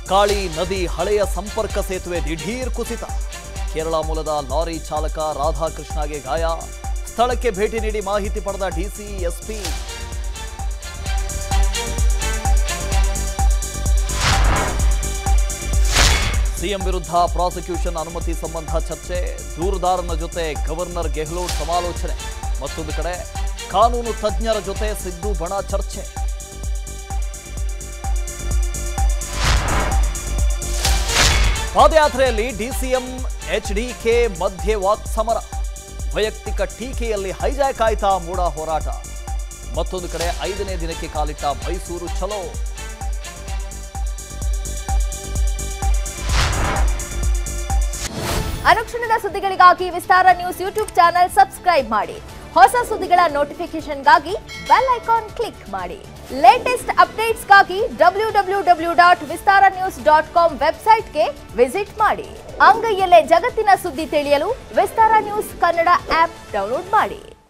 ಕಾಳಿ ನದಿ ಹಳೆಯ ಸಂಪರ್ಕ ಸೇತುವೆ ದಿಢೀರ್ ಕುಸಿತ ಕೇರಳ ಮೂಲದ ಲಾರಿ ಚಾಲಕ ರಾಧಾಕೃಷ್ಣಗೆ ಗಾಯ ಸ್ಥಳಕ್ಕೆ ಭೇಟಿ ನೀಡಿ ಮಾಹಿತಿ ಪಡೆದ ಡಿಸಿ ಎಸ್ಪಿ ಸಿಎಂ ವಿರುದ್ಧ ಪ್ರಾಸಿಕ್ಯೂಷನ್ ಅನುಮತಿ ಸಂಬಂಧ ಚರ್ಚೆ ದೂರುದಾರನ ಜೊತೆ ಗವರ್ನರ್ ಗೆಹ್ಲೋಟ್ ಸಮಾಲೋಚನೆ ಮತ್ತೊಂದು ಕಡೆ ಕಾನೂನು ತಜ್ಞರ ಜೊತೆ ಸಿದ್ದು ಬಣ ಚರ್ಚೆ ಪಾದಯಾತ್ರೆಯಲ್ಲಿ ಡಿಸಿಎಂ ಎಚ್ಡಿಕೆ ಮಧ್ಯೆ ವಾಕ್ ಸಮರ ವೈಯಕ್ತಿಕ ಟೀಕೆಯಲ್ಲಿ ಹೈಜಾಕ್ ಆಯ್ತಾ ಮೂಡ ಹೋರಾಟ ಮತ್ತೊಂದು ಕಡೆ ಐದನೇ ದಿನಕ್ಕೆ ಕಾಲಿಟ್ಟ ಮೈಸೂರು ಚಲೋ ಅನುಕ್ಷಣದ ಸುದ್ದಿಗಳಿಗಾಗಿ Vistara news YouTube channel subscribe ಮಾಡಿ ಹೊಸ ಸುದ್ದಿಗಳ ನೋಟಿಫಿಕೇಶನ್ಗಾಗಿ ಬೆಲ್ ಐಕಾನ್ ಕ್ಲಿಕ್ ಮಾಡಿ ಲೇಟೆಸ್ಟ್ ಅಪ್ಡೇಟ್ಸ್ಗಾಗಿ W W W dot Vistara news dot com ವೆಬ್ಸೈಟ್ಗೆ ವಿಸಿಟ್ ಮಾಡಿ ಅಂಗೈಯಲ್ಲೇ ಜಗತ್ತಿನ ಸುದ್ದಿ ತಿಳಿಯಲು Vistara news Kannada app download ಮಾಡಿ